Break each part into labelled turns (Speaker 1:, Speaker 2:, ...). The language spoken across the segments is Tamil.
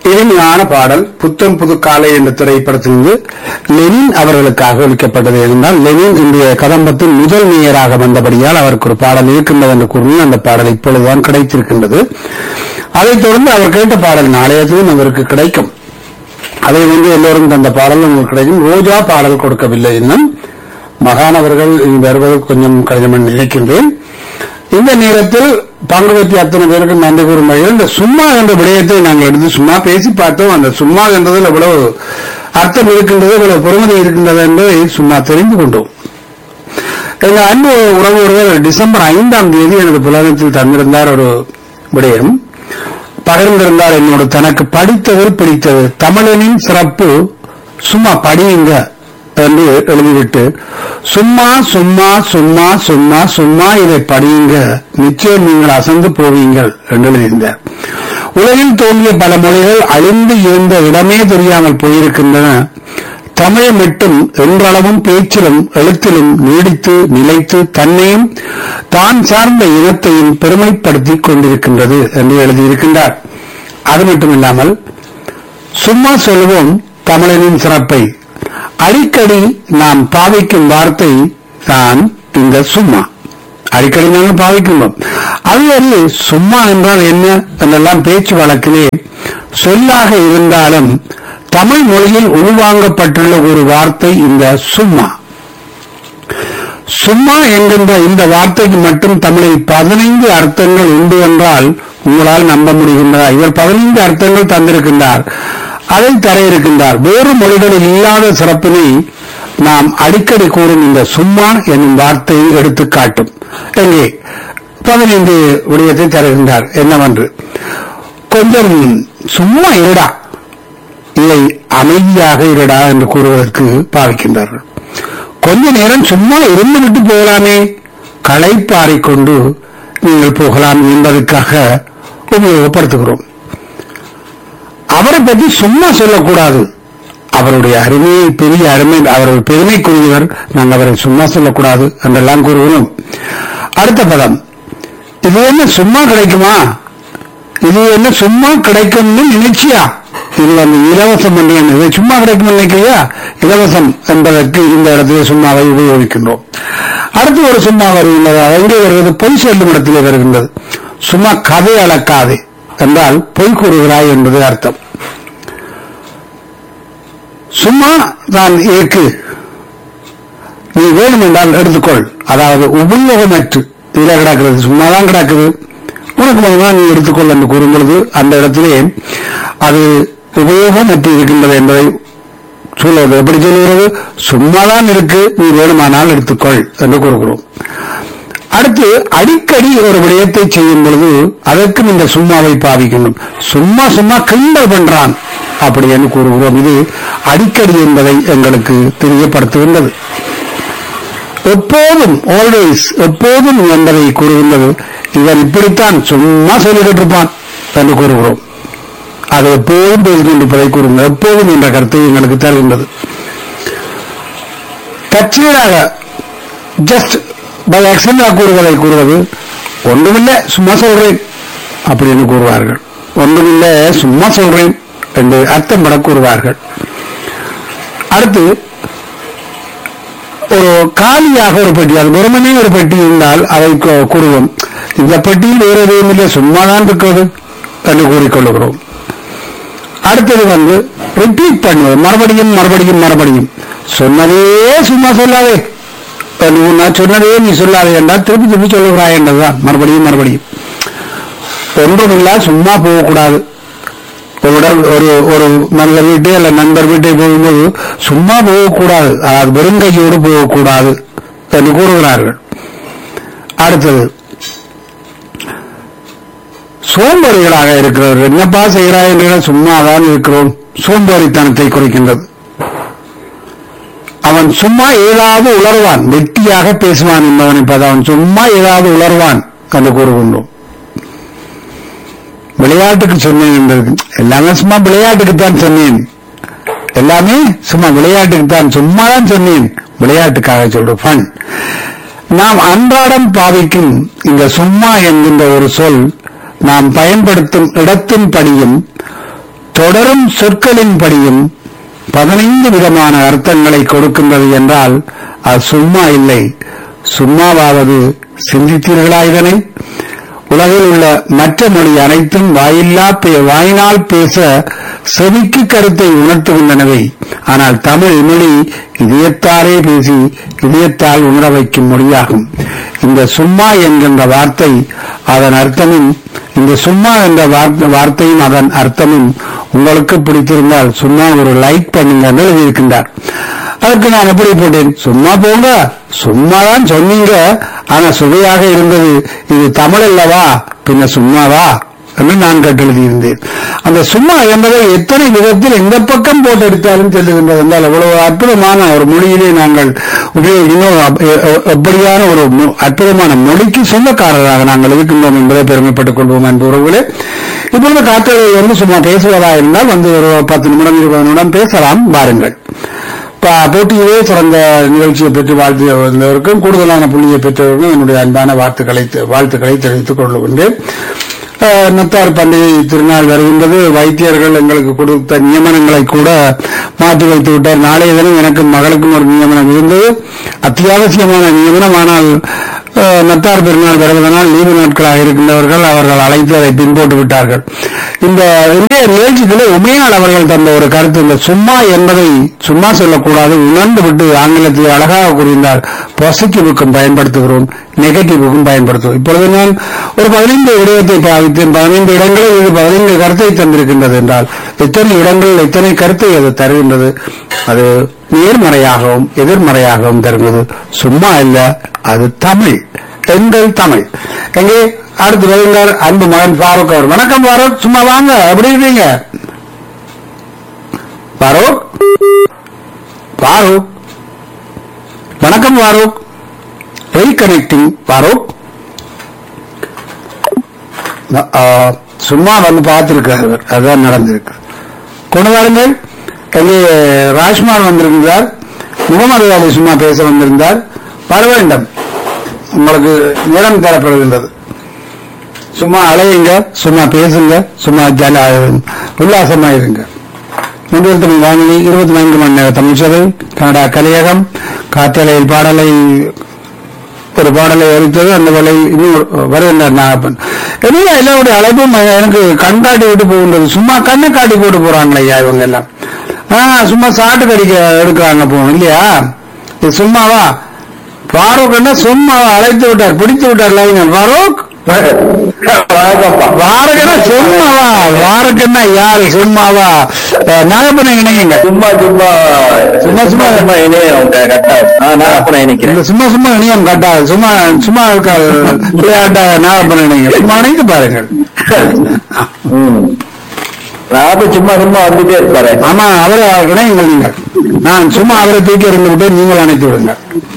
Speaker 1: இனிமையான பாடல் புத்தம் புது காலை என்ற திரைப்படத்திலிருந்து லெனின் அவர்களுக்காக ஒழிக்கப்பட்டது என்றால் லெனின் இன்றைய கதம்பத்தின் முதல் மேயராக வந்தபடியால் அவருக்கு ஒரு பாடல் இருக்கின்றது என்று கூறினேன் அந்த பாடல் இப்பொழுதுதான் கிடைத்திருக்கின்றது அதைத் தொடர்ந்து அவர் கேட்ட பாடல் நாளையத்திலும் அவருக்கு கிடைக்கும் அதை வந்து எல்லோரும் தந்த பாடல் உங்களுக்கு கிடைக்கும் ரோஜா பாடல் கொடுக்கவில்லை இன்னும் மகானவர்கள் இங்கு வருவது கொஞ்சம் கடினம் என்று நினைக்கின்றேன் இந்த நேரத்தில் பங்கு பெற்ற அத்தனை பேருக்கு நன்றி கூறும் வகையில் இந்த சும்மா என்ற விடயத்தை நாங்கள் எடுத்து சும்மா பேசி பார்த்தோம் அந்த சும்மா என்றதில் எவ்வளவு அர்த்தம் இருக்கின்றது எவ்வளவு பொறுமதி இருக்கின்றது என்பதை சும்மா தெரிந்து கொண்டோம் எங்க அன்பு உறவு ஒருவர் டிசம்பர் ஐந்தாம் தேதி எனது புலகத்தில் தந்திருந்தார் ஒரு விடயம் பகிர்ந்திருந்தார் என்னோடு தனக்கு படித்ததில் பிடித்தது தமிழனின் சிறப்பு சும்மா படியுங்க என்று எழுதிவிட்டு சும்மா சும்மா சும்மா சும்மா சும்மா இதை படியுங்க நிச்சயம் நீங்கள் அசந்து போவீங்கள் என்று எழுதியிருந்தார் உலகில் தோன்றிய பல மொழிகள் அழிந்து இருந்த இடமே தெரியாமல் போயிருக்கின்றன தமிழ் மட்டும் என்றளவும் பேச்சிலும் எழுத்திலும் நீடித்து நிலைத்து தன்னையும் தான் சார்ந்த இனத்தையும் பெருமைப்படுத்திக் கொண்டிருக்கின்றது என்று எழுதியிருக்கின்றார் அது மட்டுமில்லாமல் சும்மா சொல்வோம் தமிழனின் சிறப்பை அடிக்கடி நாம் பாவிக்கும் வார்த்தை தான் இந்த சும்மா அடிக்கடி நாங்கள் பாவிக்கின்றோம் அது ஒரு சும்மா என்றால் என்ன என்றெல்லாம் பேச்சு வழக்கிலே சொல்லாக இருந்தாலும் தமிழ் மொழியில் உள்வாங்கப்பட்டுள்ள ஒரு வார்த்தை இந்த சும்மா சும்மா என்கின்ற இந்த வார்த்தைக்கு மட்டும் தமிழில் பதினைந்து அர்த்தங்கள் உண்டு என்றால் உங்களால் நம்ப முடிகின்றதா இவர் பதினைந்து அர்த்தங்கள் தந்திருக்கின்றார் அதை தர இருக்கின்றார் வேறு மொழிகளில் இல்லாத சிறப்பினை நாம் அடிக்கடி கூறும் இந்த சும்மா என்னும் வார்த்தையை எடுத்து காட்டும் எங்கே பதினைந்து விடயத்தை தருகின்றார் என்னவென்று கொஞ்சம் சும்மா இருடா இல்லை அமைதியாக இருடா என்று கூறுவதற்கு பாவிக்கின்றார்கள் கொஞ்ச நேரம் சும்மா இருந்து விட்டு போகலாமே களைப்பாறிக்கொண்டு நீங்கள் போகலாம் என்பதற்காக உபயோகப்படுத்துகிறோம் அவரை பற்றி சும்மா சொல்லக்கூடாது அவருடைய அருமையை பெரிய அருமை அவருடைய பெருமைக்குரியவர் நாங்கள் அவரை சும்மா சொல்லக்கூடாது என்றெல்லாம் கூறுகிறோம் அடுத்த பதம் இது என்ன சும்மா கிடைக்குமா இது என்ன சும்மா கிடைக்கும்னு நினைச்சியா இது வந்து இலவசம் என்று என்ன? இது சும்மா கிடைக்கும் நினைக்கிறியா இலவசம் என்பதற்கு இந்த இடத்துல சும்மாவை உபயோகிக்கின்றோம் அடுத்து ஒரு சும்மா வருகின்றது அது எங்கே வருகிறது பொய் சொல்லும் இடத்திலே வருகின்றது சும்மா கதை அளக்காதே என்றால் பொய் கூறுகிறாய் என்பது அர்த்தம் சும்மா தான் இருக்கு நீ வேணும் என்றால் எடுத்துக்கொள் அதாவது உபயோகமற்று இதுல கிடக்கிறது சும்மாதான் கிடக்குது உனக்கு வேணுமா நீ எடுத்துக்கொள் என்று கூறும் பொழுது அந்த இடத்திலே அது உபயோகமற்று இருக்கின்றது என்பதை சொல்லுவது எப்படி சொல்லுகிறது சும்மாதான் இருக்கு நீ வேணுமானால் எடுத்துக்கொள் என்று கூறுகிறோம் அடுத்து அடிக்கடி ஒரு விடயத்தை செய்யும் பொழுது அதற்கும் இந்த சும்மாவை பாவிக்கணும் சும்மா சும்மா கிண்டல் பண்றான் அப்படி என்று கூறுகிறோம் இது அடிக்கடி என்பதை எங்களுக்கு தெரியப்படுத்துகின்றது எப்போதும் ஆல்வேஸ் எப்போதும் என்பதை கூறுகின்றது இவன் இப்படித்தான் சும்மா சொல்லிக்கிட்டு இருப்பான் என்று கூறுகிறோம் அது எப்போதும் பேசிக்கொண்டிருப்பதை கூறுங்கள் எப்போதும் என்ற கருத்தை எங்களுக்கு தருகின்றது தற்செயலாக ஜஸ்ட் பை ஆக்சிடென்டா கூறுவதை கூறுவது ஒன்றுமில்லை சும்மா சொல்றேன் அப்படின்னு கூறுவார்கள் ஒன்றுமில்லை சும்மா சொல்றேன் என்று அர்த்தம் பட கூறுவார்கள் அடுத்து ஒரு காலியாக ஒரு பெட்டி அது வெறுமனே ஒரு பெட்டி இருந்தால் அதை கூ- கூறுவோம் இந்த பெட்டியில் வேறு எதுவும் இல்லை சும்மாதான் இருக்கிறது என்று கூறிக்கொள்ளுகிறோம் அடுத்தது வந்து ரிப்பீட் பண்ணுவது மறுபடியும் மறுபடியும் மறுபடியும் சொன்னதே சும்மா சொல்லாதே என்று நான் சொன்னதே நீ சொல்லாதே என்றால் திருப்பி திருப்பி சொல்லுகிறாய் என்றதுதான் மறுபடியும் மறுபடியும் ஒன்றுமில்லா சும்மா போகக்கூடாது ஒரு இடம் ஒரு ஒரு மனிதர் வீட்டை அல்ல நண்பர் வீட்டை போகும்போது சும்மா போகக்கூடாது அதாவது வெறுங்கையோடு போகக்கூடாது என்று கூறுகிறார்கள் அடுத்தது சோம்பேறிகளாக இருக்கிறவர்கள் என்னப்பா செய்கிறாய் என்ற சும்மாதான் இருக்கிறோம் சோம்பேறித்தனத்தை குறைக்கின்றது அவன் சும்மா ஏதாவது உளர்வான் வெட்டியாக பேசுவான் என்பவனை பார்த்து அவன் சும்மா ஏதாவது உளர்வான் என்று கூறுகின்றோம் விளையாட்டுக்கு சொன்னேன் என்பது எல்லாமே சும்மா விளையாட்டுக்குத்தான் சொன்னேன் எல்லாமே சும்மா விளையாட்டுக்கு தான் சும்மா தான் சொன்னேன் விளையாட்டுக்காக சொல்றோம் ஃபன் நாம் அன்றாடம் பாவிக்கும் இந்த சும்மா என்கின்ற ஒரு சொல் நாம் பயன்படுத்தும் இடத்தின் படியும் தொடரும் சொற்களின்படியும் பதினைந்து விதமான அர்த்தங்களை கொடுக்கின்றது என்றால் அது சும்மா இல்லை சும்மாவாவது சிந்தித்தீர்களா இதனை உலகில் உள்ள மற்ற மொழி அனைத்தும் வாயில்லா பே- வாயினால் பேச செவிக்கு கருத்தை உணர்த்துகின்றனவை ஆனால் தமிழ் மொழி இதயத்தாலே பேசி இதயத்தால் உணர வைக்கும் மொழியாகும் இந்த சும்மா என்கின்ற வார்த்தை அதன் அர்த்தமும் இந்த சும்மா என்ற வார்த்தை- வார்த்தையும் அதன் அர்த்தமும் உங்களுக்கு பிடித்திருந்தால் சும்மா ஒரு லைக் பண்ணுங்க என்று எழுதியிருக்கின்றார் அதற்கு நான் எப்படி போட்டேன் சும்மா போங்க சும்மா தான் சொன்னீங்க ஆனா சுவையாக இருந்தது இது தமிழ் அல்லவா பின்ன சும்மாவா என்று நான் கட்டெழுதியிருந்தேன் அந்த சும்மா என்பதை எத்தனை விதத்தில் எந்த பக்கம் போட்டு எடுத்தாலும் செல்லுகின்றது என்றால் அவ்வளவு அற்புதமான ஒரு மொழியிலே நாங்கள் உபயோகிக்கணும் அப்- எ- எ- எப்படியான ஒரு மொ- அற்புதமான மொழிக்கு சொந்தக்காரராக நாங்கள் இருக்கின்றோம் என்பதை பெருமைப்பட்டுக் கொள்வோம் அன்பு உறவுகளே இப்பொழுது காற்றலை வந்து சும்மா பேசுவதா இருந்தால் வந்து ஒரு பத்து நிமிடம் இருபது நிமிடம் பேசலாம் வாருங்கள் ப- போட்டியிலே சிறந்த நிகழ்ச்சியை பெற்று வாழ்த்து வந்தவருக்கும் கூடுதலான புள்ளியை பெற்றவருக்கும் என்னுடைய அன்பான வாழ்த்துக்களை தெ- வாழ்த்துக்களை தெரிவித்துக் கொள்கின்றேன் அஹ், நத்தார் பண்டிகை திருநாள் வருகின்றது வைத்தியர்கள் எங்களுக்கு கொடுத்த நியமனங்களை கூட மாற்றி வைத்து விட்டார் நாளைய தினம் எனக்கும் மகளுக்கும் ஒரு நியமனம் இருந்தது அத்தியாவசியமான நியமனம் ஆனால் அஹ், நத்தார் பெருநாள் வருவதனால் லீவு நாட்களாக இருக்கின்றவர்கள் அவர்கள் அழைத்து அதை பின்போட்டு விட்டார்கள் இந்த இன்றைய நிகழ்ச்சிகளை உமையாள் அவர்கள் தந்த ஒரு கருத்து இந்த சும்மா என்பதை சும்மா சொல்லக்கூடாது உணர்ந்து விட்டு ஆங்கிலத்தில் அழகாக கூறியிருந்தார் பாசிட்டிவுக்கும் பயன்படுத்துகிறோம் நெகட்டிவுக்கும் பயன்படுத்துவோம் இப்பொழுது நான் ஒரு பதினைந்து விடயத்தை பாவித்தேன் பதினைந்து இடங்களில் இது பதினைந்து கருத்தை தந்திருக்கின்றது என்றால் எத்தனை இடங்களில் எத்தனை கருத்தை அது தருகின்றது அது நேர்மறையாகவும் எதிர்மறையாகவும் தருகிறது சும்மா இல்ல அது தமிழ் எங்கள் தமிழ் எங்கே அடுத்து வருகிறார் அன்பு மகன் ஃபாரூக் அவர் வணக்கம் ஃபாரூக் சும்மா வாங்க எப்படி இருக்கீங்க ஃபாரூக் ஃபாரூக் வணக்கம் ஃபாரூக் ரீகனெக்டிங் ஃபாரூக் ஆ, சும்மா வந்து பார்த்திருக்காரு அதுதான் நடந்திருக்கு கொண்டு வாருங்கள் எங்கே ராஜ்குமார் வந்திருந்தார் முகமது அலி சும்மா பேச வந்திருந்தார் வர வேண்டும் உங்களுக்கு நேரம் தரப்படுகின்றது சும்மா அலையுங்க சும்மா பேசுங்க சும்மா ஜல உல்லாசமா இருங்க முன்னிறுத்தம் வானொலி இருபத்தி நான்கு மணி நேர தமிழ் சபை கனடா கலையகம் காற்றலையில் பாடலை ஒரு பாடலை அளித்தது அந்த வேலை இன்னும் வருகின்றார் நாகப்பன் என்ன எல்லாருடைய அழைப்பும் எனக்கு கண் காட்டி விட்டு போகின்றது சும்மா கண்ணை காட்டி போட்டு போறாங்களே ஐயா இவங்க எல்லாம் ஆ சும்மா சாட்டு கடிக்க எடுக்கிறாங்க போகணும் இல்லையா இது சும்மாவா ஃபாரூக் என்ன சும்மா அழைத்து விட்டார் பிடித்து விட்டார் லைன் ஃபாரூக் வாரக்கண்ணா சும்மாவா வாரக்கண்ணா யாரு சும்மாவா அஹ், நாகப்பனை இணைங்க
Speaker 2: சும்மா சும்மா
Speaker 1: சும்மா சும்மா
Speaker 2: சும்மா இணையம் கரெக்டா நான் அப்புறம்
Speaker 1: இந்த
Speaker 2: இணைக்கிறேன்
Speaker 1: சும்மா சும்மா இணையம் கட்டாது சும்மா சும்மா இருக்காது விளையாட்ட நாகப்பன் இணைங்க சும்மா இணைந்து பாருங்கள்
Speaker 2: ம். நான் அப்ப சும்மா சும்மா வந்துட்டே இருப்பாரு
Speaker 1: ஆமா அவரை இணையுங்கள் நீங்கள் நான் சும்மா அவரை தூக்கி இருந்து விட்டு நீங்கள் அணைத்து விடுங்க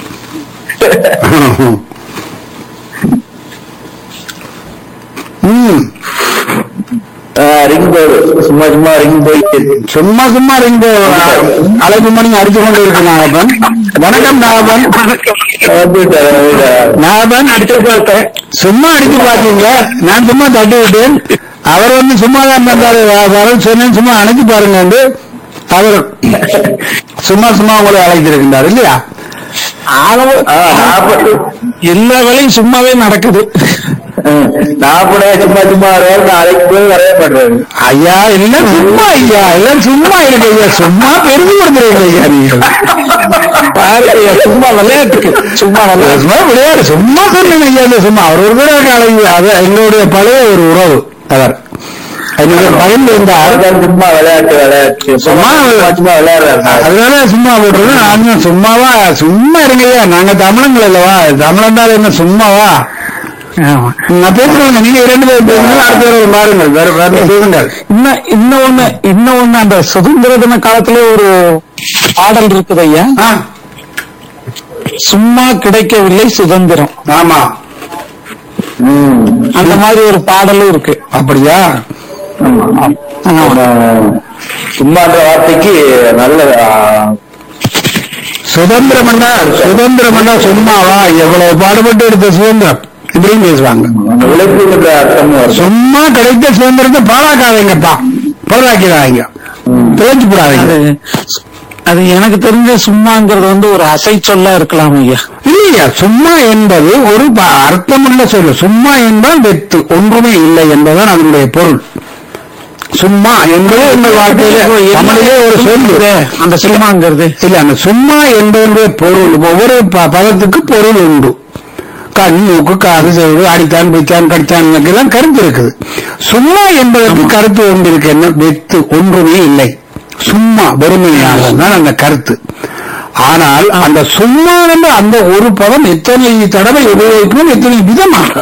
Speaker 1: ம்
Speaker 2: ரிங் போகுது சும்மா சும்மா ரிங் போயிட்டு இருக்கு.
Speaker 1: சும்மா சும்மா ரெண்டு அழைப்பு மணி அடித்து கொண்டு இருக்கு நாகப்பன் வணக்கம் நாகப்பன்
Speaker 2: வந்துட்டாரு, வந்துட்டாரு.
Speaker 1: நாகப்பன் அடிச்சு பார்த்தேன் சும்மா அடிச்சு பாத்தீங்க நான் சும்மா தட்டி விட்டேன் அவர் வந்து சும்மா தான் இருந்தாரு வர சொன்னேன் சும்மா அணைச்சு பாருங்க என்று அவர் சும்மா சும்மா உங்களை அழைத்திருக்கின்றார் இல்லையா
Speaker 2: ஆ, நாற்பது
Speaker 1: எல்லா வேலையும் சும்மாவே நடக்குது
Speaker 2: ம். நாற்பது சும்மா சும்மா வருவாரு நாளைக்கு போய் வரவே மாட்டாரு
Speaker 1: ஐயா எல்லாம் சும்மா ஐயா எல்லாம் சும்மா இருக்கு ஐயா சும்மா பெருமை கொடுத்துருங்க ஐயா நீங்கள் பாரு ஐயா, சும்மா விளையாட்டுக்கு சும்மா விளையாட்டு சும்மா விளையாடு சும்மா சொல்லுங்க ஐயா இந்த சும்மா அவர் ஒரு கூட அழைங்க அது எங்களுடைய பழைய ஒரு உறவு அவர் என்னுடைய பையன் இருந்தார்
Speaker 2: அதுதான் சும்மா விளையாட்டு விளையாட்டு
Speaker 1: சும்மா
Speaker 2: சும்மா சும்மா விளையாடுறாரு
Speaker 1: அதனால சும்மா போட்டுறது நாங்களும் சும்மாவா சும்மா இருங்கய்யா நாங்க தமிழங்கள் அல்லவா தமிழன் தான் என்ன சும்மாவா நான் பேசுறேன் நீங்க இரண்டு பேர் பேசுங்க அடுத்த பேர் பாருங்கள் வேற வேற பேசுங்கள்
Speaker 3: இன்னும் இன்னும் ஒண்ணு இன்னும் ஒண்ணு அந்த சுதந்திர தின காலத்துல ஒரு பாடல் இருக்குது ஐயா
Speaker 1: ஆ,
Speaker 3: சும்மா கிடைக்கவில்லை சுதந்திரம்
Speaker 1: ஆமா
Speaker 2: ம்.
Speaker 3: அந்த மாதிரி ஒரு பாடலும் இருக்கு
Speaker 1: அப்படியா
Speaker 2: ஆமா. சும்மான்ற வார்த்தைக்கு நல்ல ஆ,
Speaker 1: சுதந்திரம் என்ன சுதந்திரம் என்ன சும்மாவா எவ்வளவு பாடுபட்டு எடுத்த சுதந்திரம் இப்படியும் பேசுவாங்க
Speaker 2: அந்த உழைப்புங்கிற அர்த்தமும் வருது
Speaker 1: சும்மா கிடைத்த சுதந்திரத்தை பாழாக்காதீங்கப்பா பொருளாக்கிறாங்க பிழைச்சு
Speaker 3: அது
Speaker 1: போடாதீங்க
Speaker 3: அது எனக்கு தெரிஞ்ச சும்மாங்கிறது வந்து ஒரு அசை சொல்லா இருக்கலாம் ஐயா
Speaker 1: இல்லையா சும்மா என்பது ஒரு ப- அர்த்தமுள்ள சொல்லு சும்மா என்பால் வெத்து ஒன்றுமே இல்லை என்பதுதான் அதனுடைய பொருள் சும்மா என்பது எங்கள் வாழ்க்கையில தமிழிலே ஒரு சொல்லு
Speaker 3: அந்த சும்மாங்கிறது
Speaker 1: இல்ல அந்த சும்மா என்பதனுடைய பொருள் ஒவ்வொரு ப- பதத்துக்கு பொருள் உண்டு கண் மூக்கு காது செவிடு அடித்தான் பிச்சான் கடித்தான் எல்லாம் கருத்து இருக்குது சும்மா என்பதற்கு கருத்து ஒன்று இருக்கு என்ன வெத்து ஒன்றுமே இல்லை சும்மா வெறுமையானதுதான் அந்த கருத்து ஆனால் அந்த சும்மா என்ற அந்த ஒரு பதம் எத்தனை தடவை உபயோகிக்கணும் எத்தனை விதமாக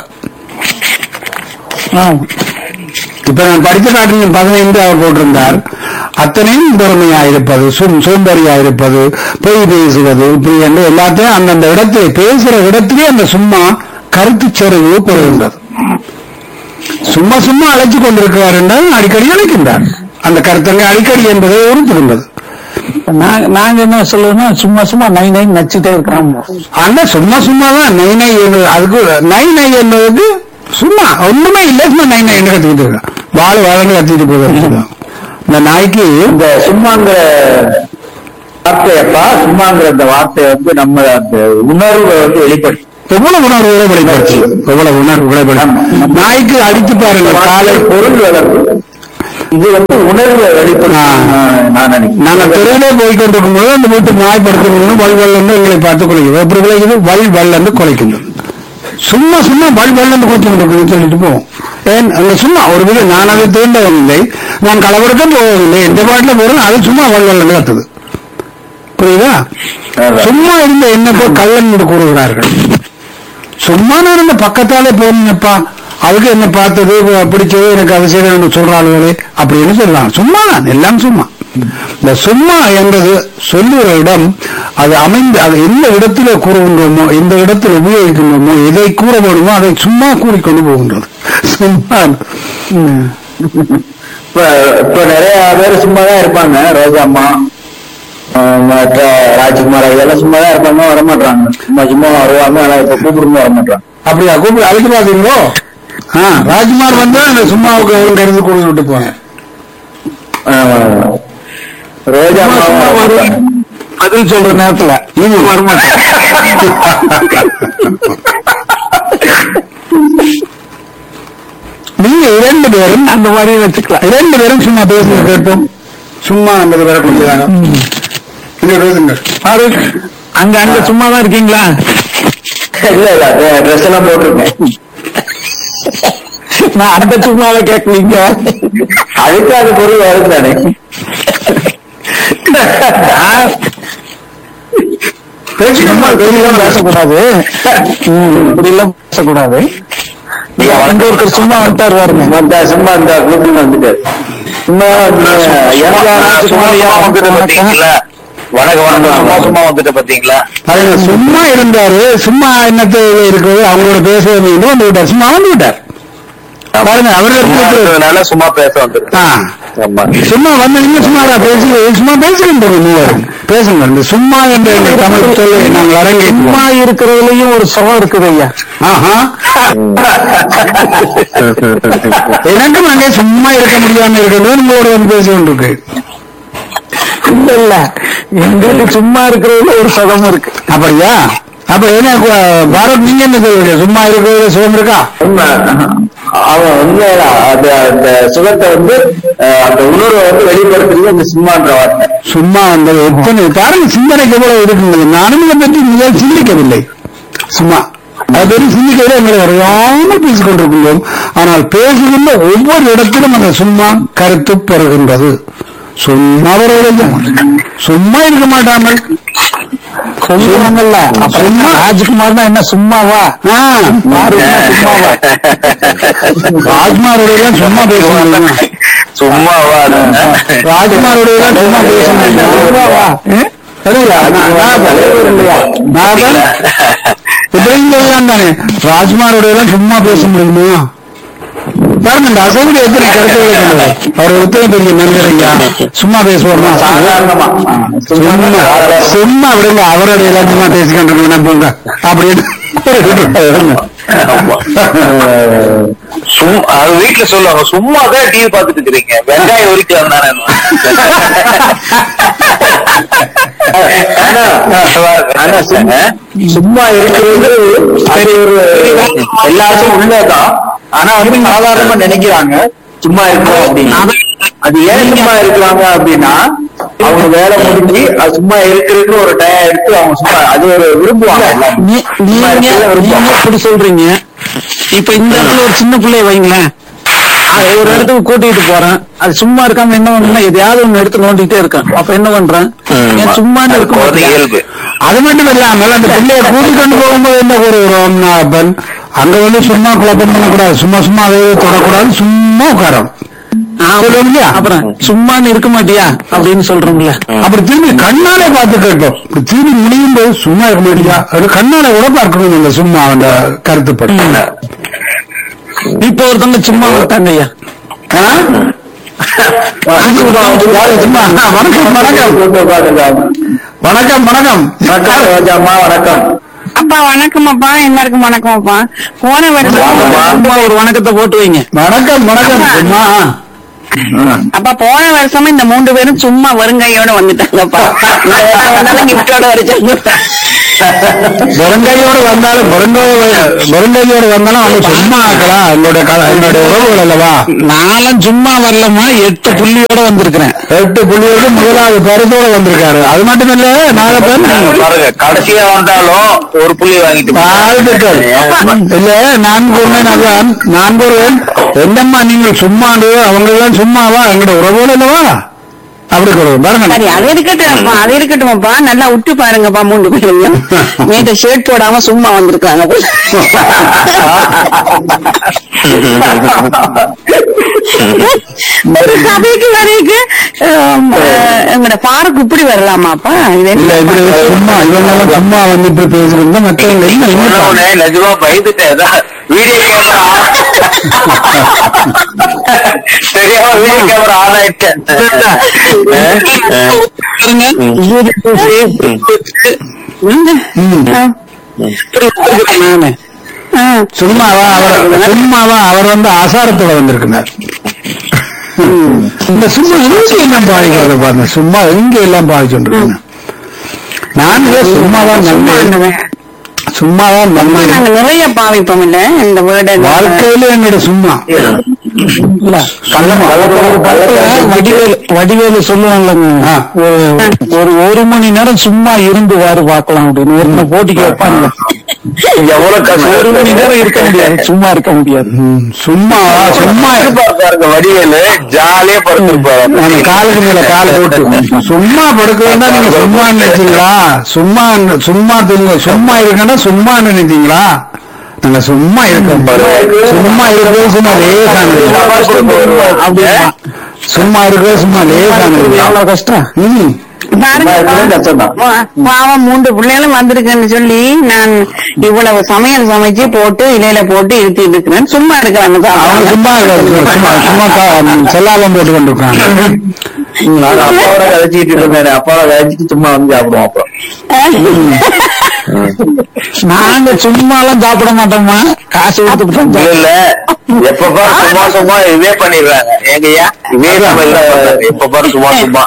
Speaker 3: ஆம்.
Speaker 1: இப்ப நான் படித்த காட்டிலும் பதினைந்து அவர் போட்டிருந்தார் அத்தனையும் பொறுமையாயிருப்பது சும் சோம்பேறியாயிருப்பது பொய் பேசுவது இப்படி என்று எல்லாத்தையும் அந்தந்த இடத்திலே பேசுற இடத்திலே அந்த சும்மா கருத்து செறிவு பெறுகின்றது சும்மா சும்மா அழைச்சு கொண்டிருக்கிறார் என்றால் அடிக்கடி அழைக்கின்றார் அந்த கருத்தங்க அடிக்கடி என்பதை உறுத்துகின்றது
Speaker 3: நாங்க நாங்க என்ன சொல்லுவோம்னா சும்மா சும்மா நை நை நச்சுட்டே இருக்கிறோம்
Speaker 1: ஆனா சும்மா சும்மா தான் நை நை என்பது அதுக்கு நை நை என்பதுக்கு சும்மா ஒண்ணுமே இல்லை சும்மா நை நை என்று கத்திக்கிட்டு இருக்கான் வாழை வாழன்னு கத்திட்டு போகுது இந்த நாய்க்கு
Speaker 2: இந்த சும்மாங்கிற வார்த்தையப்பா சும்மாங்கிற அந்த வார்த்தை வந்து நம்ம அந்த உணர்வை வந்து வெளிப்படுத்தும்
Speaker 1: எவ்வளவு உணர்வுகளை வெளிப்படுத்து எவ்வளவு உணர்வுகளை வெளிப்படுத்து நாய்க்கு அடித்து பாருங்க காலை
Speaker 2: பொருள் வளர்ப்பு இது வந்து உணர்வை வெளிப்படுத்தும் நான் நான் நினைக்கிறேன்
Speaker 1: நாங்க தெருவிலே போய் கொண்டிருக்கும் போது அந்த வீட்டு நாய் படுத்துக்கணும் வல் வல்லன்னு எங்களை பார்த்து குலைக்குது எப்படி குலைக்குது வல் வல்லன்னு குலைக்கின்றது சும்மா சும்மா வல் வல்லன்னு குலைச்சு கொண்டிருக்குதுன்னு சொல்லிட்டு போவோம் ஏன் அங்க சும்மா ஒரு வித நான் அதை தீண்டவில்லை நான் கலவரக்கம் போவதில்லை எந்த பாட்டில் போறேன் அது சும்மா வல் வல்லன்னு கத்துது புரியுதா
Speaker 2: அதான்.
Speaker 1: சும்மா இருந்த என்ன போய் கள்ளன் என்று கூறுகிறார்கள் சும்மா நான் இந்த பக்கத்தாலே போனேன்ப்பா அதுக்கு என்ன பார்த்தது பிடிச்சது எனக்கு அது செய்யணும்னு சொல்றாளுகளே அப்படின்னு சொல்லலாம் சும்மா தான் எல்லாம் சும்மா இந்த சும்மா என்பது சொல்லுகிற இடம் அது அமைந்து அது எந்த இடத்துல கூறுகின்றோமோ எந்த இடத்தில் உபயோகிக்கின்றோமோ எதை கூற வேணுமோ அதை சும்மா கூறிக்கொண்டு போகின்றது சும்மா ம்.
Speaker 2: இப்ப இப்ப நிறைய பேர் சும்மா தான் இருப்பாங்க ரோஜா அம்மா ஆஹ் மற்ற ராஜ்குமார் இதெல்லாம் சும்மா தான் இருப்பாங்க வரமாட்டாங்க சும்மா சும்மா வருவாங்க ஆனா இப்ப கூப்பிடும்போது வரமாட்டாங்க
Speaker 1: அப்படியா கூப்பிட்டு அழைக்க பாத்தீங்களோ ஆ ராஜ்குமார் வந்து அந்த சும்மாவுக்கு அவங்க எடுத்து கொடுத்து விட்டு போனேன்
Speaker 2: ஆஹ் ரோஜா
Speaker 3: சும்மா சும்மா
Speaker 2: அம்மா
Speaker 3: வருவேன். பதில் சொல்ற நேரத்துல நீங்க வரமாட்டேன்
Speaker 1: நீங்க இரண்டு பேரும்
Speaker 3: அந்த மாதிரி வச்சுக்கலாம்
Speaker 1: இரண்டு பேரும் சும்மா பேசுங்க கேட்போம் சும்மா ஐம்பது பேரை கொடுக்கிறாங்க இங்க பேசுங்க
Speaker 3: பாரு அங்க அங்க சும்மா தான் இருக்கீங்களா
Speaker 2: இல்ல இல்ல ட்ரெஸ் எல்லாம் போட்டிருக்கேன்
Speaker 3: நான் அந்த சும்மாவை கேட்கலீங்க
Speaker 2: அதுக்கு அது பொருள் வரும் தானே
Speaker 1: பேசுங்க
Speaker 3: இப்படிலாம் பேசக்கூடாது ம், இப்படிலாம் பேசக்கூடாது நீங்க அங்க ஒருத்தர் சும்மா வந்துட்டாரு பாருங்க
Speaker 2: அந்த சும்மா இந்த கூப்பிட்டு வந்துட்டாரு சும்மா எனக்கு
Speaker 4: சும்மா வந்துட்டு பாத்தீங்களா வணக்கம் வணக்கம் சும்மா சும்மா வந்துட்டு பாத்தீங்களா
Speaker 1: அதுங்க சும்மா இருந்தாரு சும்மா என்னத்து இருக்குது அவங்களோட பேசுவது வந்து வந்து விட்டார் சும்மா வந்து விட்டார் பாருங்க
Speaker 4: சும்மா
Speaker 1: அவர்கள்
Speaker 4: இருக்கிறதுனால சும்மா பேச வந்துருக்கு
Speaker 1: ஆ
Speaker 4: ஆமா
Speaker 1: சும்மா வந்து நீங்க சும்மா பேசி சும்மா பேசுகின்ற மூவரும் பேசுங்க இந்த சும்மா என்ற இந்த தமிழ் சொல்லி நாங்கள் அரங்கி
Speaker 3: சும்மா இருக்கிறதுலயும் ஒரு சுகம் இருக்குது ஐயா
Speaker 1: ஆஹா எனக்கும் அங்கே சும்மா இருக்க முடியாம இருக்கிறது உங்களோட வந்து பேசி கொண்டிருக்கு
Speaker 3: இல்ல இல்ல எங்களுக்கு சும்மா இருக்கிறதுல ஒரு சுகம் இருக்கு
Speaker 1: அப்படியா அப்ப என்ன கு- பாரத் நீங்க என்ன சொல்றீங்க சும்மா இருக்கிறது சுகம் இருக்கா
Speaker 2: உண்மை. அவன் உண்மையா அந்த அந்த சுகத்தை வந்து அஹ், அந்த உணர்வை வந்து வெளிப்படுத்துறது அந்த சும்மான்ற வார்த்தை
Speaker 1: சும்மா அந்த எத்தனை பாருங்க சிந்தனைக்கு எவ்வளவு இருக்குங்க நானும் இதை பற்றி நீங்கள் சிந்திக்கவில்லை சும்மா அதை பற்றி சிந்திக்கவில்லை எங்களை அறியாமல் பேசிக் கொண்டிருக்கின்றோம் ஆனால் பேசுகின்ற ஒவ்வொரு இடத்திலும் அந்த சும்மா கருத்து பெறுகின்றது சும்மா வருவதையும் சும்மா இருக்க மாட்டாமல்
Speaker 3: சொல்லுவாங்கல்ல
Speaker 1: சும்மா.
Speaker 3: ராஜ்குமார்னா என்ன சும்மாவா
Speaker 1: ஆ,
Speaker 3: யாருன்னா சும்மாவா
Speaker 1: ராஜ்குமாரோட சும்மா பேச முடியுமா
Speaker 4: சும்மாவா
Speaker 1: ராஜ்குமாரோட சும்மா பேச முடியுமா
Speaker 3: சும்மாவா ம்?
Speaker 1: சரியா நான் நான் தலைவர் இல்லையா நான் தான் இப்படிங்கிறதுதான் தானே ராஜ்குமாரோட எல்லாம் சும்மா பேச முடியுமா பாருங்க இந்த அசைவுடைய எத்தனை கருத்துக்களை கொண்டது அவர் எத்தனை பெரிய மனிதரையா சும்மா பேசுவோமா
Speaker 2: சாதாரணமா அஹ்,
Speaker 1: சும்மா சும்மா விடுங்க அவரோட எல்லாம் சும்மா பேசிக்கிட்டு போங்க அப்படின்னு
Speaker 4: சும்மா அது வீட்டுல சொல்லுவாங்க சும்மா தான் டிவி பார்த்துட்டு இருக்கிறீங்க வெங்காயம் உரிக்கலாம் தானே
Speaker 2: ஆனா ஆனா சும்மா சும்மா இருக்கிறது அது ஒரு எல்லாருக்கும் உள்ளதான் ஆனா வந்து சாதாரணமா நினைக்கிறாங்க சும்மா இருக்கணும் அப்படின்னு அது ஏன் சும்மா இருக்கிறாங்க அப்படின்னா அவங்க வேலை முடிஞ்சு அது சும்மா இருக்கிறதுக்கு ஒரு டயம் எடுத்து அவங்க சும்மா அது ஒரு விரும்புவாங்க எல்லாரும்.
Speaker 3: நீ-
Speaker 2: சும்மா
Speaker 3: நீங்க
Speaker 2: இருக்கிறத
Speaker 3: நீங்க
Speaker 2: விரும்புவாங்க.
Speaker 3: இப்படி சொல்றீங்க இப்ப இந்த இடத்துல ஒரு சின்ன பிள்ளைய வைங்களேன் அது ஒரு இடத்துக்கு கூட்டிட்டு போறேன் அது சும்மா இருக்காம என்ன பண்ணா எதையாவது ஒண்ணு எடுத்து நோண்டிட்டே இருக்கான் அப்ப என்ன பண்றேன் ஏன் சும்மான்னு இருக்க
Speaker 4: குழந்தை
Speaker 3: மாட்டியா?
Speaker 4: இயல்பு
Speaker 1: அது மட்டும் இல்லாமல் அந்த பிள்ளையை கூட்டி கொண்டு போகும்போது என்ன கூறுகிறோம் அப்பன் அங்க வந்து சும்மா குழப்பம் பண்ணக்கூடாது சும்மா சும்மா அதை தொடக்கூடாது சும்மா உட்காரம்
Speaker 3: ஆ,
Speaker 1: சொல்லுவோம் இல்லையா?
Speaker 3: அப்புறம் சும்மான்னு இருக்க மாட்டியா அப்படின்னு சொல்றோம்ல
Speaker 1: அப்படி திரும்பி கண்ணாலே பார்த்து கேட்டோம் இப்படி திரும்பி முடியும் போது சும்மா இருக்க மாட்டியா அது கண்ணாலே கூட பார்க்கணும் இந்த சும்மா அந்த கருத்துப்படி
Speaker 3: இப்ப ஒருத்தவங்க சும்மா விட்டாங்க ஐயா
Speaker 1: ஆ? சும்மா, வணக்கம் வணக்கம்
Speaker 2: கூட்டு உட்கார்ந்திருக்காங்க.
Speaker 1: வணக்கம் வணக்கம்
Speaker 2: வணக்கம் ரோஜாம்மா வணக்கம்
Speaker 5: அப்பா வணக்கம் அப்பா எல்லாருக்கும் வணக்கம் அப்பா போன வருஷம்
Speaker 3: சும்மா ஒரு வணக்கத்தை போட்டு வைங்க
Speaker 1: வணக்கம் வணக்கம் சும்மா
Speaker 5: அப்பா போன வருஷமும் இந்த மூன்று பேரும் சும்மா வருங்கையோட வந்துட்டாங்கப்பா இந்த வருஷம் வந்தாலும் கிஃப்டோட வரைச்சாங்க
Speaker 1: முருங்கையோடு வந்தாலும் முருங்கையோடு முருங்கையோடு வந்தாலும் அவங்க சும்மா ஆக்கலாம் என்னுடைய க- என்னுடைய உறவுகள் அல்லவா
Speaker 3: நானும் சும்மா வரலமா எட்டு புள்ளியோட வந்திருக்கிறேன்
Speaker 1: எட்டு புள்ளியோடு முதலாவது பரிசோடு வந்திருக்காரு அது மட்டும் இல்ல நாலு பேர்
Speaker 4: பாருங்க கடைசியா வந்தாலும் ஒரு புள்ளி வாங்கிட்டு
Speaker 1: வாழ்த்துக்கள் இல்ல நான் கூறுவேன் அதான் நான் கூறுவேன் என்னம்மா நீங்கள் சும்மாண்டு அவங்க எல்லாம் சும்மாவா எங்களுடைய உறவுகள் அல்லவா அப்படி கூறுவேன் பாருங்க
Speaker 5: சரி அது இருக்கட்டும் அப்பா அது இருக்கட்டும் அப்பா நல்லா உற்று பாருங்கப்பா மூன்று பேரையும் நேற்று ஷர்ட் போடாம சும்மா வந்திருக்காங்க ஒரு கதைக்கு வரைக்கும் எங்களோட பாருக்கு இப்படி வரலாமாப்பா இது
Speaker 1: இல்ல
Speaker 5: என்ன
Speaker 1: இப்படி சும்மா இவங்க எல்லாம் சும்மா வந்து இப்படி பேசுறது மற்றவங்க என்ன என்ன
Speaker 4: உடனே நிஜமா பயந்துட்டேன் வீடியோ கேமரா தெரியாம வீடியோ கேமரா ஆன் ஆயிட்டேன்
Speaker 3: பாருங்க இது பேசி,
Speaker 1: ம்.
Speaker 5: ஆ,
Speaker 3: இப்படி வந்திருக்கிறேன் நானு
Speaker 5: ஆ.
Speaker 1: சும்மாவா அவர் சும்மாவா அவர் வந்து ஆசாரத்தோட வந்திருக்கிறார் இந்த சும்மா இங்க எல்லாம் பாதிக்கிறது பாருங்க சும்மா இங்க எல்லாம் பாதிச்சுட்டு நான் இதை சும்மாதான் நம்பேன் சும்மாதான்
Speaker 5: சும்மா
Speaker 1: நம்பேன்
Speaker 5: நாங்க நிறைய பாவிப்போம் இல்ல இந்த வேர்டு
Speaker 1: வாழ்க்கையில என்னோட சும்மா
Speaker 3: இல்ல வடிவேலு வடிவேலு சொல்லுவாங்கல்லங்க
Speaker 1: ஆ.
Speaker 3: ஒரு- ஒரு ஒரு மணி நேரம் சும்மா இருந்து வாரு பார்க்கலாம் அப்படின்னு ஒரு போட்டிக்கு வைப்பாங்க
Speaker 4: எவ்வளவு கஷ்டம்
Speaker 3: ஒரு மணி நேரம் இருக்க முடியாது சும்மா இருக்க முடியாது
Speaker 1: ம், சும்மா சும்மா
Speaker 4: பாருங்க வடிவேலு ஜாலியா படுத்திருப்பாரு
Speaker 1: அந்த காலுக்கு மேல கால் போட்டு சும்மா படுக்க வேண்டாம் நீங்க சும்மா நினைச்சீங்களா சும்மா சும்மா தூங்க சும்மா இருக்கன்னா சும்மா நினைச்சீங்களா நாங்க சும்மா இருக்கோம் பாரு சும்மா இருக்கிறது சும்மா லேசானது
Speaker 3: அப்படியா?
Speaker 1: சும்மா இருக்கிறது சும்மா லேசானது
Speaker 3: அவ்வளவு கஷ்டம்
Speaker 1: ம்
Speaker 5: பாருங்க
Speaker 2: சும்மா கஷ்டம்தான்.
Speaker 5: பா- பாவம் மூன்று பிள்ளைகளும் வந்திருக்குன்னு சொல்லி நான் இவ்வளவு சமையல் சமைச்சு போட்டு இலையில போட்டு இருத்தி இருக்கிறேன் சும்மா இருக்கிறாங்க
Speaker 1: அவங்க சும்மா இருக்காது சும்மா சும்மா கா- செல்லாபம் போட்டு கொண்டிருக்காங்க
Speaker 2: நான் அப்பாவோட கதைச்சிட்டு இருந்தேன் அப்பாவோட கதைச்சிட்டு சும்மா வந்து சாப்பிடுவோம் அப்புறம்
Speaker 3: நாங்க சும்மா எல்லாம் சாப்பிட மாட்டோமா காசு கொடுத்துட்டு தான்
Speaker 4: இல்ல
Speaker 3: சாப்பிடுவோம்.
Speaker 4: இல்ல எப்ப பாரு சும்மா சும்மா இதே பண்ணிடுறாங்க ஏங்கய்யா இதே சமையல் தான் பண்றாங்க. எப்ப பாரு சும்மா சும்மா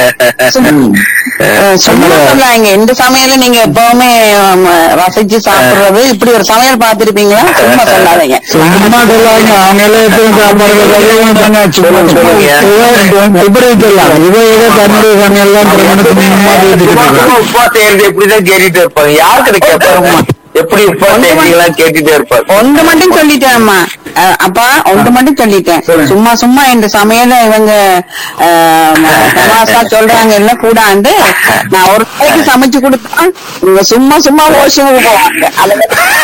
Speaker 5: சும்மா சொல்லாங்க இந்த சமையல நீங்க எப்பவுமே ஆம், ரசிச்சு சாப்பிடுறது இப்படி ஒரு சமையல் பார்த்திருப்பீங்களா சும்மா சொல்லாதீங்க
Speaker 1: சும்மா சொல்லாங்க அவங்க எல்லாம் எப்படி சாப்பாடு சும்மா சும்மா இவ- இப்படி சொல்லலாம் இவ ஏதோ தன்னுடைய சமையல்லாம் திருமணத்துக்கு சும்மா பேசிட்டு
Speaker 4: சும்மா
Speaker 1: இருக்கா.
Speaker 4: சும்மா உப்பா செய்யறது எப்படிதான் கேட்டுட்டே இருப்பாங்க யாருக்கு அதை கேட்பாருமா எப்படி உப்பா செய்யறீங்களா கேட்டுட்டே இருப்பாரு
Speaker 5: ஒன்று மட்டும் சொல்லிட்டேன்மா அஹ், அப்பா ஒன்று மட்டும் சொல்லிட்டேன் சும்மா சும்மா இந்த சமையல இவங்க அஹ், தமாஷா சொல்றாங்க இல்ல கூடாண்டு நான் ஒரு நாளைக்கு சமைச்சு கொடுத்தா இவங்க சும்மா சும்மா ஓஷனுக்கு போவாங்க அதுல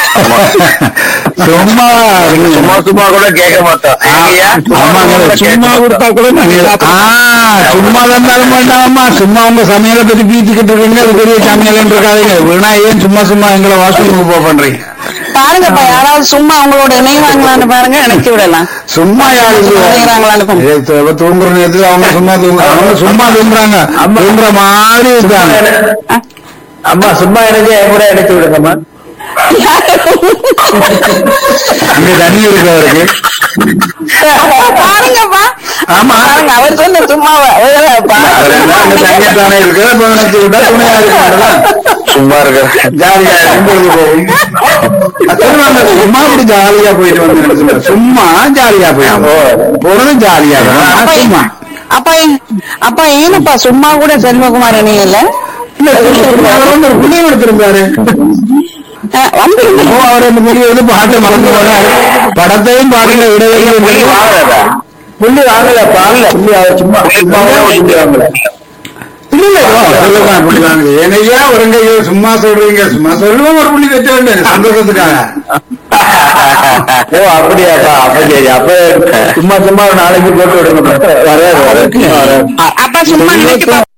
Speaker 1: சும்மா
Speaker 4: சும்மா சும்மா கூட கேட்க மாட்டோம் ஏங்கய்யா?
Speaker 1: ஆமாங்க சும்மா கொடுத்தா கூட நாங்க ஆ, சும்மா தந்தாலும் வேண்டாமா சும்மா உங்க சமையலை பத்தி பீச்சுக்கிட்டு இருக்கீங்க அது பெரிய சமையல் இருக்காதீங்க வீணா ஏன் சும்மா சும்மா எங்களை வாஷ்ரூமுக்கு போக பண்றீங்க
Speaker 5: பாருங்கப்பா யாராவது சும்மா அவங்களோட இணைவாங்களான்னு பாருங்க நினைச்சு விடலாம்
Speaker 1: சும்மா யாரு
Speaker 5: இணைகிறாங்களான்னு பாருங்க.
Speaker 1: ஏய், தூ- தூங்குற நேரத்துல அவங்க சும்மா தூங்குறாங்க அவங்க சும்மா தூங்குறாங்க தூங்குற மாதிரி இருக்காங்க
Speaker 2: அம்மா சும்மா எனக்கு என் கூட எடுத்து விடுங்கம்மா
Speaker 1: அங்க தண்ணி இருக்கு அவருக்கு
Speaker 5: பாருங்கப்பா
Speaker 1: ஆமா.
Speaker 5: பாருங்க அவர் சொன்ன சும்மா
Speaker 1: அவர் என்ன அங்க தண்ணி தானே இருக்கு இப்ப நினைச்சு விட்டா துணையா இருக்கு
Speaker 4: சும்மா இருக்க
Speaker 1: ஜாலியா பொழுது போகும் சொல்லுவாங்க சும்மா இப்படி ஜாலியா போயிட்டு வந்து சொல்லுவாங்க. சும்மா ஜாலியா போயிடும் போறதும் ஜாலியா இருக்கும். ஆனா
Speaker 5: அப்பா
Speaker 1: சும்மா
Speaker 5: அப்பா அப்பா ஏனப்பா சும்மா கூட செல்வகுமார் இணையல
Speaker 1: இல்ல அவர் வந்து ஒரு புண்ணியம் எடுத்திருந்தாரு
Speaker 5: வந்து
Speaker 1: ஓ அவர் அந்த மொழி வந்து பாட்டு மறந்து போனாரு படத்தையும் பாடல
Speaker 4: புள்ளி
Speaker 1: விடவே
Speaker 4: வாங்கலதா
Speaker 1: புள்ளி வாங்கலப்பா புள்ளி அவர் சும்மா சும்மா புள்ளி வாங்கல இல்ல இல்ல ஓ, சொல்லலாம் புள்ளி வாங்கல ஏனையா ஒருங்க சும்மா சொல்றீங்க சும்மா சொல்லுவோம் ஒரு புள்ளி வெட்ட வேண்டிய சந்தோஷத்துக்காக
Speaker 2: ஓ அப்படியாப்பா அப்ப சரி அப்ப சும்மா சும்மா ஒரு நாளைக்கு போட்டு விடுங்க வராது வராது
Speaker 5: அப்பா சும்மா நினைச்சு